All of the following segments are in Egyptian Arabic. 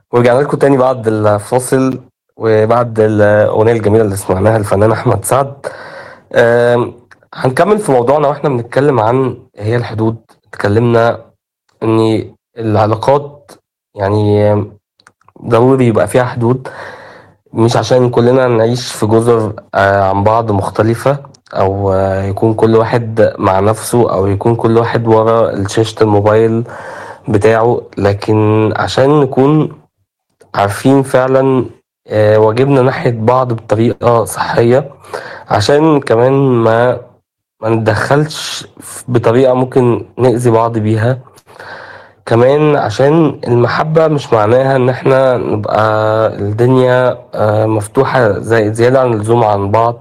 ورجعنا لكم تاني بعد الفاصل وبعد الأغنية الجميلة اللي سمعناها الفنان أحمد سعد آم، هنكمل في موضوعنا واحنا بنتكلم عن هي الحدود اتكلمنا ان العلاقات يعني ضروري يبقى فيها حدود مش عشان كلنا نعيش في جزر آه، عن بعض مختلفة أو آه، يكون كل واحد مع نفسه أو يكون كل واحد ورا شاشة الموبايل بتاعه لكن عشان نكون عارفين فعلا آه، واجبنا ناحية بعض بطريقة صحية عشان كمان ما ما نتدخلش بطريقة ممكن نأذي بعض بيها كمان عشان المحبة مش معناها ان احنا نبقى الدنيا آه، مفتوحة زي زيادة عن اللزوم عن بعض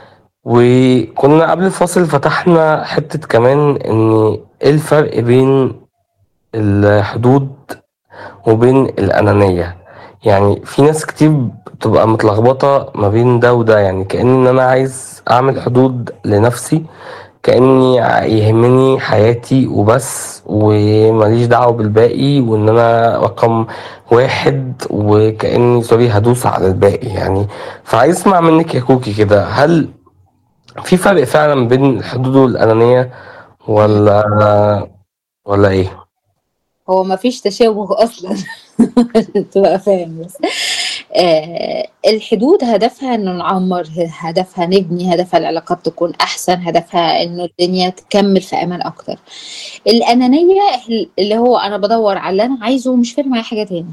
وكنا قبل الفاصل فتحنا حتة كمان ان ايه الفرق بين الحدود وبين الأنانية يعني في ناس كتير بتبقى متلخبطة ما بين ده وده يعني كأن أنا عايز أعمل حدود لنفسي كأني يهمني حياتي وبس ومليش دعوة بالباقي وإن أنا رقم واحد وكأني سوري هدوس على الباقي يعني فعايز أسمع منك يا كوكي كده هل في فرق فعلا بين الحدود والأنانية ولا ولا إيه؟ هو ما فيش تشابه اصلا عشان تبقى فاهم بس آه الحدود هدفها انه نعمر هدفها نبني هدفها العلاقات تكون احسن هدفها انه الدنيا تكمل في امان اكتر الانانيه اللي هو انا بدور على اللي انا عايزه ومش فارق معايا حاجه تاني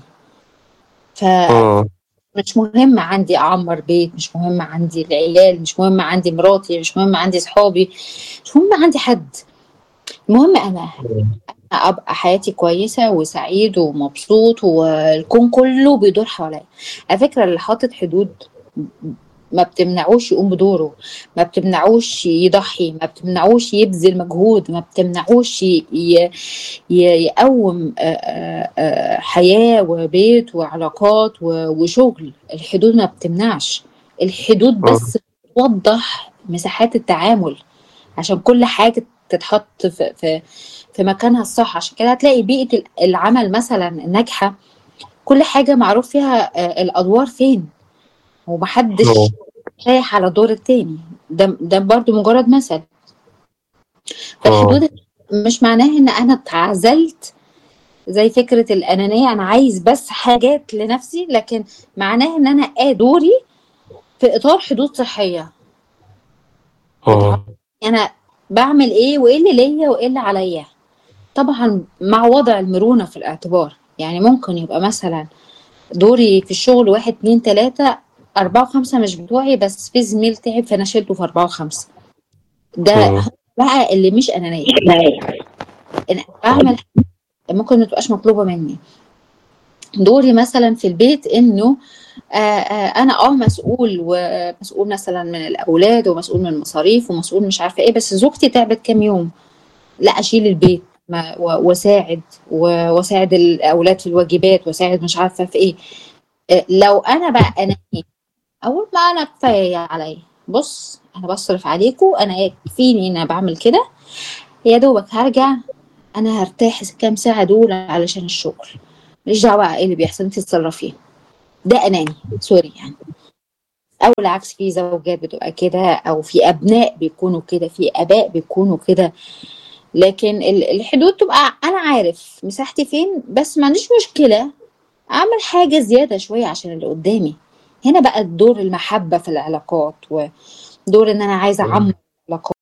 مم. فمش مهم عندي اعمر بيت مش مهم عندي العيال مش مهم عندي مراتي مش مهم عندي صحابي مش مهم عندي حد المهم انا ابقى حياتي كويسه وسعيد ومبسوط والكون كله بيدور حواليا على فكره اللي حاطط حدود ما بتمنعوش يقوم بدوره ما بتمنعوش يضحي ما بتمنعوش يبذل مجهود ما بتمنعوش ي... ي... ي- يقوم آه، آه، آه، حياة وبيت وعلاقات و... وشغل الحدود ما بتمنعش الحدود بس بتوضح مساحات التعامل عشان كل حاجة تتحط في, في في مكانها الصح عشان كده هتلاقي بيئة العمل مثلا الناجحة كل حاجة معروف فيها آه، الأدوار فين ومحدش أوه. رايح على الدور التاني ده ده برضو مجرد مثل فالحدود مش معناها ان انا اتعزلت زي فكرة الأنانية أنا عايز بس حاجات لنفسي لكن معناها إن أنا آه دوري في إطار حدود صحية مم. أنا بعمل إيه وإيه اللي ليا وإيه اللي عليا طبعا مع وضع المرونة في الاعتبار يعني ممكن يبقى مثلا دوري في الشغل واحد اتنين تلاتة أربعة وخمسة مش بتوعي بس في زميل تعب فأنا شلته في أربعة وخمسة ده مم. بقى اللي مش أنانية إن بعمل ممكن ما تبقاش مطلوبة مني دوري مثلا في البيت انه آه آه انا اه مسؤول ومسؤول مثلا من الاولاد ومسؤول من المصاريف ومسؤول مش عارفه ايه بس زوجتي تعبت كام يوم لا اشيل البيت ما- و- واساعد و- واساعد الاولاد في الواجبات واساعد مش عارفه في ايه آه، لو انا بقى انا اول ما انا كفايه عليا بص انا بصرف عليكم انا يكفيني انا بعمل كده يا دوبك هرجع انا هرتاح كام ساعه دول علشان الشغل ماليش دعوه بقى ايه اللي بيحصل انت تتصرفي ده اناني سوري يعني او العكس في زوجات بتبقى كده او في ابناء بيكونوا كده في اباء بيكونوا كده لكن ال- الحدود تبقى انا عارف مساحتي فين بس ما عنديش مشكله اعمل حاجه زياده شويه عشان اللي قدامي هنا بقى دور المحبه في العلاقات ودور ان انا عايزه اعمر العلاقات